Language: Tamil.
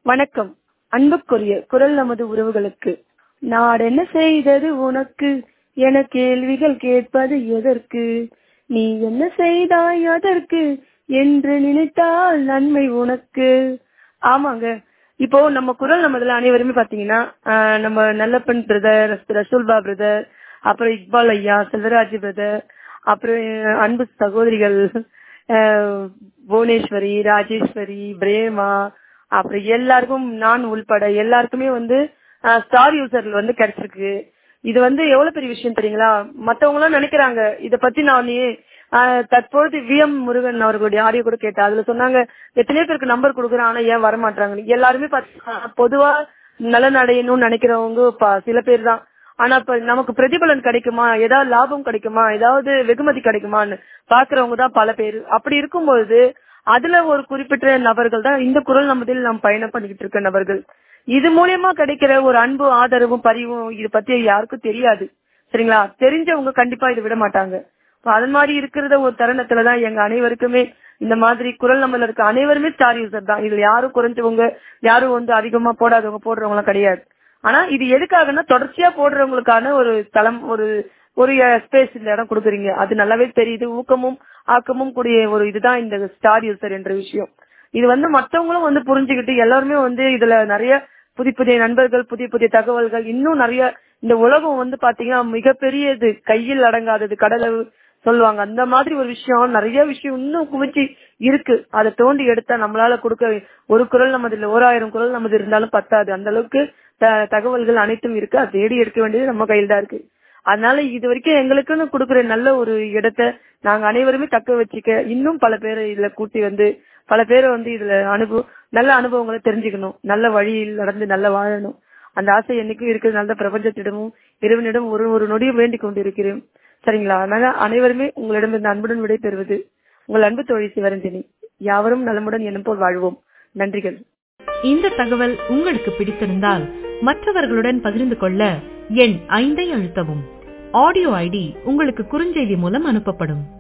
வணக்கம் அன்புக்குரிய குரல் நமது உறவுகளுக்கு நாடென்ன செய்தது உனக்கு என கேள்விகள் கேட்பது எதற்கு நீ என்ன செய்தாய் அதற்கு என்று நினைத்தால் நன்மை உனக்கு ஆமாங்க இப்போ நம்ம குரல் நமதுல அனைவருமே பாத்தீங்கன்னா ஆஹ் நம்ம நல்லப்பன் பிரதர் ரசூல்பா பிரதர் அப்புறம் இக்பால் ஐயா செல்வராஜ் பிரதர் அப்புறம் அன்பு சகோதரிகள் ஆஹ் புவனேஸ்வரி ராஜேஸ்வரி பிரேமா அப்புறம் எல்லாருக்கும் நான் உள்பட எல்லாருக்குமே வந்து ஸ்டார் யூசர்ல வந்து கிடைச்சிருக்கு இது வந்து எவ்வளவு பெரிய விஷயம் தெரியுங்களா மத்தவங்க எல்லாம் நினைக்கிறாங்க இத பத்தி நான் தற்பொழுது வி எம் முருகன் அவர்களுடைய ஆடியோ கூட கேட்டேன் அதுல சொன்னாங்க எத்தனையோ பேருக்கு நம்பர் கொடுக்குறேன் ஆனா ஏன் வரமாட்டாங்க எல்லாருமே பாத்தீங்கன்னா பொதுவா நலன் அடையணும்னு நினைக்கிறவங்க சில பேர் தான் ஆனா இப்ப நமக்கு பிரதிபலன் கிடைக்குமா ஏதாவது லாபம் கிடைக்குமா ஏதாவது வெகுமதி கிடைக்குமான்னு பாக்குறவங்க தான் பல பேர் அப்படி இருக்கும்பொழுது அதுல ஒரு குறிப்பிட்ட நபர்கள் தான் இந்த குரல் நமதில் நாம் பயணம் பண்ணிக்கிட்டு இருக்க நபர்கள் இது மூலியமா கிடைக்கிற ஒரு அன்பு ஆதரவும் பரிவும் இது பத்தி யாருக்கும் தெரியாது சரிங்களா தெரிஞ்சவங்க கண்டிப்பா இதை விட மாட்டாங்க அது மாதிரி இருக்கிறத ஒரு தருணத்துலதான் எங்க அனைவருக்குமே இந்த மாதிரி குரல் நம்மள இருக்க அனைவருமே ஸ்டார் யூசர் தான் இதுல யாரும் குறைஞ்சவங்க யாரும் வந்து அதிகமா போடாதவங்க போடுறவங்க எல்லாம் கிடையாது ஆனா இது எதுக்காகன்னா தொடர்ச்சியா போடுறவங்களுக்கான ஒரு தளம் ஒரு ஒரு ஸ்பேஸ் இந்த இடம் கொடுக்குறீங்க அது நல்லாவே தெரியுது ஊக்கமும் ஆக்கமும் கூடிய ஒரு இதுதான் இந்த ஸ்டார் யூசர் என்ற விஷயம் இது வந்து மத்தவங்களும் வந்து புரிஞ்சுக்கிட்டு எல்லாருமே வந்து இதுல நிறைய புதிய புதிய நண்பர்கள் புதிய புதிய தகவல்கள் இன்னும் நிறைய இந்த உலகம் வந்து பாத்தீங்கன்னா மிகப்பெரியது கையில் அடங்காதது கடலவு சொல்லுவாங்க அந்த மாதிரி ஒரு விஷயம் நிறைய விஷயம் இன்னும் குவிச்சு இருக்கு அதை தோண்டி எடுத்தா நம்மளால கொடுக்க ஒரு குரல் நமது இல்ல ஓராயிரம் குரல் நமது இருந்தாலும் பத்தாது அந்த அளவுக்கு தகவல்கள் அனைத்தும் இருக்கு அதை தேடி எடுக்க வேண்டியது நம்ம கையில் தான் இருக்கு அதனால இது வரைக்கும் எங்களுக்குன்னு கொடுக்குற நல்ல ஒரு இடத்த நாங்க அனைவருமே தக்க வச்சுக்க இன்னும் பல பேரை இதுல கூட்டி வந்து பல பேரை வந்து இதுல அனுபவம் நல்ல அனுபவங்களை தெரிஞ்சுக்கணும் நல்ல வழியில் நடந்து நல்ல வாழணும் அந்த ஆசை என்னைக்கும் இருக்குது நல்ல பிரபஞ்சத்திடமும் இறைவனிடம் ஒரு ஒரு நொடியும் வேண்டிக் கொண்டிருக்கிறேன் சரிங்களா அதனால அனைவருமே உங்களிடம் இந்த அன்புடன் விடை பெறுவது உங்கள் அன்பு தோழி சிவரஞ்சனி யாவரும் நலமுடன் எனும் போல் வாழ்வோம் நன்றிகள் இந்த தகவல் உங்களுக்கு பிடித்திருந்தால் மற்றவர்களுடன் பகிர்ந்து கொள்ள எண் ஐந்தை அழுத்தவும் ஆடியோ ஐடி உங்களுக்கு குறுஞ்செய்தி மூலம் அனுப்பப்படும்